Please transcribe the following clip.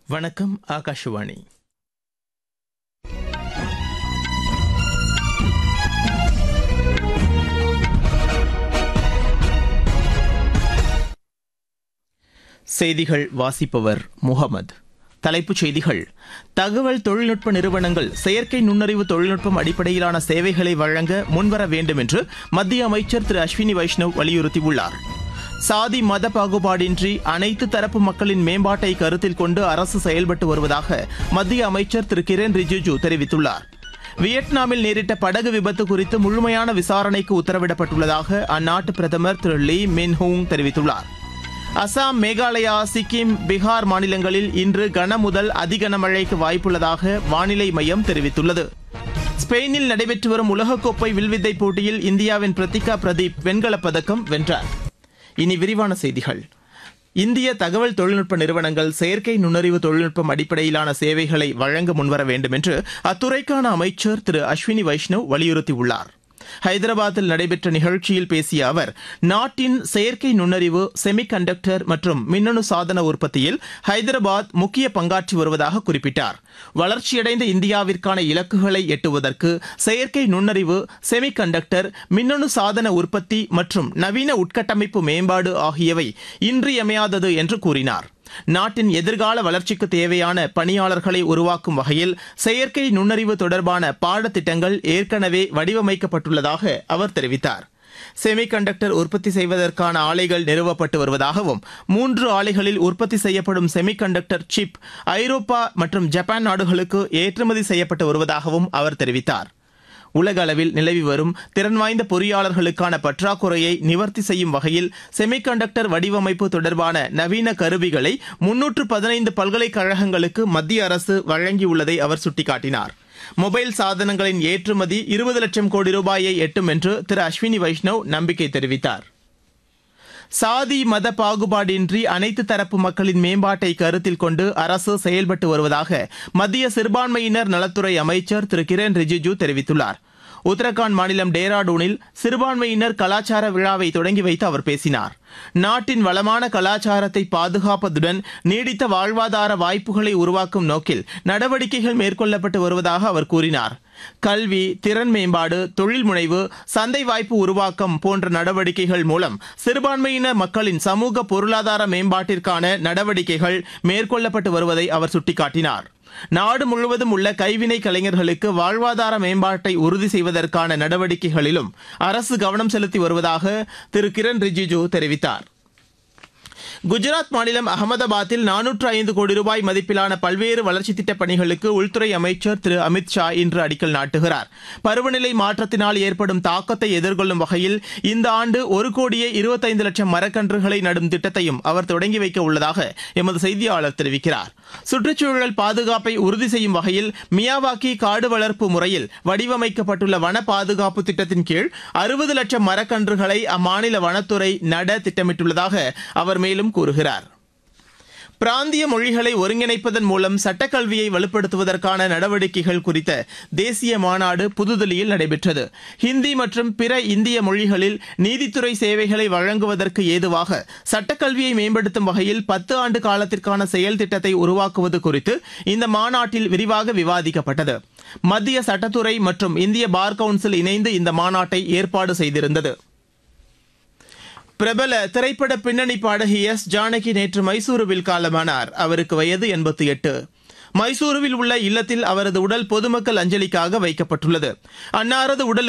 வணக்கம் ஆகாஷவாணி செய்திகள் வாசிப்பவர் முகமது தலைப்புச் செய்திகள் தகவல் தொழில்நுட்ப நிறுவனங்கள் செயற்கை நுண்ணறிவு தொழில்நுட்பம் அடிப்படையிலான சேவைகளை வழங்க முன்வர வேண்டும் என்று மத்திய அமைச்சர் திரு அஸ்வினி வைஷ்ணவ் வலியுறுத்தியுள்ளார் சாதி மத பாகுபாடின்றி அனைத்து தரப்பு மக்களின் மேம்பாட்டை கருத்தில் கொண்டு அரசு செயல்பட்டு வருவதாக மத்திய அமைச்சர் திரு கிரண் ரிஜிஜு தெரிவித்துள்ளார் வியட்நாமில் நேரிட்ட படகு விபத்து குறித்து முழுமையான விசாரணைக்கு உத்தரவிடப்பட்டுள்ளதாக அந்நாட்டு பிரதமர் திரு லீ மின்ஹூங் தெரிவித்துள்ளார் அசாம் மேகாலயா சிக்கிம் பீகார் மாநிலங்களில் இன்று கன முதல் அதிகனமழைக்கு வாய்ப்புள்ளதாக வானிலை மையம் தெரிவித்துள்ளது ஸ்பெயினில் நடைபெற்று வரும் உலகக்கோப்பை வில்வித்தை போட்டியில் இந்தியாவின் பிரத்திகா பிரதீப் வெண்கலப் பதக்கம் வென்றார் இனி விரிவான செய்திகள் இந்திய தகவல் தொழில்நுட்ப நிறுவனங்கள் செயற்கை நுண்ணறிவு தொழில்நுட்பம் அடிப்படையிலான சேவைகளை வழங்க முன்வர வேண்டும் என்று அத்துறைக்கான அமைச்சர் திரு அஸ்வினி வைஷ்ணவ் வலியுறுத்தியுள்ளார் ஹைதராபாத்தில் நடைபெற்ற நிகழ்ச்சியில் பேசிய அவர் நாட்டின் செயற்கை நுண்ணறிவு செமி கண்டக்டர் மற்றும் மின்னணு சாதன உற்பத்தியில் ஹைதராபாத் முக்கிய பங்காற்றி வருவதாக குறிப்பிட்டார் வளர்ச்சியடைந்த இந்தியாவிற்கான இலக்குகளை எட்டுவதற்கு செயற்கை நுண்ணறிவு செமி கண்டக்டர் மின்னணு சாதன உற்பத்தி மற்றும் நவீன உட்கட்டமைப்பு மேம்பாடு ஆகியவை இன்றியமையாதது என்று கூறினார் நாட்டின் எதிர்கால வளர்ச்சிக்கு தேவையான பணியாளர்களை உருவாக்கும் வகையில் செயற்கை நுண்ணறிவு தொடர்பான பாடத்திட்டங்கள் ஏற்கனவே வடிவமைக்கப்பட்டுள்ளதாக அவர் தெரிவித்தார் செமிகண்டக்டர் உற்பத்தி செய்வதற்கான ஆலைகள் நிறுவப்பட்டு வருவதாகவும் மூன்று ஆலைகளில் உற்பத்தி செய்யப்படும் செமிகண்டக்டர் சிப் ஐரோப்பா மற்றும் ஜப்பான் நாடுகளுக்கு ஏற்றுமதி செய்யப்பட்டு வருவதாகவும் அவர் தெரிவித்தார் உலக அளவில் நிலவி வரும் திறன் வாய்ந்த பொறியாளர்களுக்கான பற்றாக்குறையை நிவர்த்தி செய்யும் வகையில் செமிகண்டக்டர் வடிவமைப்பு தொடர்பான நவீன கருவிகளை முன்னூற்று பதினைந்து பல்கலைக்கழகங்களுக்கு மத்திய அரசு வழங்கியுள்ளதை அவர் சுட்டிக்காட்டினார் மொபைல் சாதனங்களின் ஏற்றுமதி இருபது லட்சம் கோடி ரூபாயை எட்டும் என்று திரு அஸ்வினி வைஷ்ணவ் நம்பிக்கை தெரிவித்தார் சாதி மத பாகுபாடின்றி அனைத்து தரப்பு மக்களின் மேம்பாட்டை கருத்தில் கொண்டு அரசு செயல்பட்டு வருவதாக மத்திய சிறுபான்மையினர் நலத்துறை அமைச்சர் திரு கிரண் ரிஜிஜு தெரிவித்துள்ளார் உத்தரகாண்ட் மாநிலம் டேராடூனில் சிறுபான்மையினர் கலாச்சார விழாவை தொடங்கி வைத்து அவர் பேசினார் நாட்டின் வளமான கலாச்சாரத்தை பாதுகாப்பதுடன் நீடித்த வாழ்வாதார வாய்ப்புகளை உருவாக்கும் நோக்கில் நடவடிக்கைகள் மேற்கொள்ளப்பட்டு வருவதாக அவர் கூறினார் கல்வி திறன் மேம்பாடு தொழில் முனைவு சந்தை வாய்ப்பு உருவாக்கம் போன்ற நடவடிக்கைகள் மூலம் சிறுபான்மையினர் மக்களின் சமூக பொருளாதார மேம்பாட்டிற்கான நடவடிக்கைகள் மேற்கொள்ளப்பட்டு வருவதை அவர் சுட்டிக்காட்டினார் நாடு முழுவதும் உள்ள கைவினை கலைஞர்களுக்கு வாழ்வாதார மேம்பாட்டை உறுதி செய்வதற்கான நடவடிக்கைகளிலும் அரசு கவனம் செலுத்தி வருவதாக திரு கிரண் ரிஜிஜு தெரிவித்தார் குஜராத் மாநிலம் அகமதாபாத்தில் நானூற்று ஐந்து கோடி ரூபாய் மதிப்பிலான பல்வேறு வளர்ச்சித் திட்டப் பணிகளுக்கு உள்துறை அமைச்சர் திரு அமித் ஷா இன்று அடிக்கல் நாட்டுகிறார் பருவநிலை மாற்றத்தினால் ஏற்படும் தாக்கத்தை எதிர்கொள்ளும் வகையில் இந்த ஆண்டு ஒரு கோடியே இருபத்தைந்து லட்சம் மரக்கன்றுகளை நடும் திட்டத்தையும் அவர் தொடங்கி வைக்க உள்ளதாக எமது செய்தியாளர் தெரிவிக்கிறார் சுற்றுச்சூழல் பாதுகாப்பை உறுதி செய்யும் வகையில் மியாவாக்கி காடு வளர்ப்பு முறையில் வடிவமைக்கப்பட்டுள்ள வன பாதுகாப்பு திட்டத்தின் கீழ் அறுபது லட்சம் மரக்கன்றுகளை அம்மாநில வனத்துறை நட திட்டமிட்டுள்ளதாக அவர் மேலும் கூறுகிறார் பிராந்திய மொழிகளை ஒருங்கிணைப்பதன் மூலம் சட்டக்கல்வியை வலுப்படுத்துவதற்கான நடவடிக்கைகள் குறித்த தேசிய மாநாடு புதுதில்லியில் நடைபெற்றது ஹிந்தி மற்றும் பிற இந்திய மொழிகளில் நீதித்துறை சேவைகளை வழங்குவதற்கு ஏதுவாக சட்டக்கல்வியை மேம்படுத்தும் வகையில் பத்து ஆண்டு காலத்திற்கான செயல் திட்டத்தை உருவாக்குவது குறித்து இந்த மாநாட்டில் விரிவாக விவாதிக்கப்பட்டது மத்திய சட்டத்துறை மற்றும் இந்திய பார் கவுன்சில் இணைந்து இந்த மாநாட்டை ஏற்பாடு செய்திருந்தது பிரபல திரைப்பட பின்னணி பாடகி எஸ் ஜானகி நேற்று மைசூருவில் காலமானார் அவருக்கு வயது எண்பத்தி எட்டு மைசூருவில் உள்ள இல்லத்தில் அவரது உடல் பொதுமக்கள் அஞ்சலிக்காக வைக்கப்பட்டுள்ளது அன்னாரது உடல்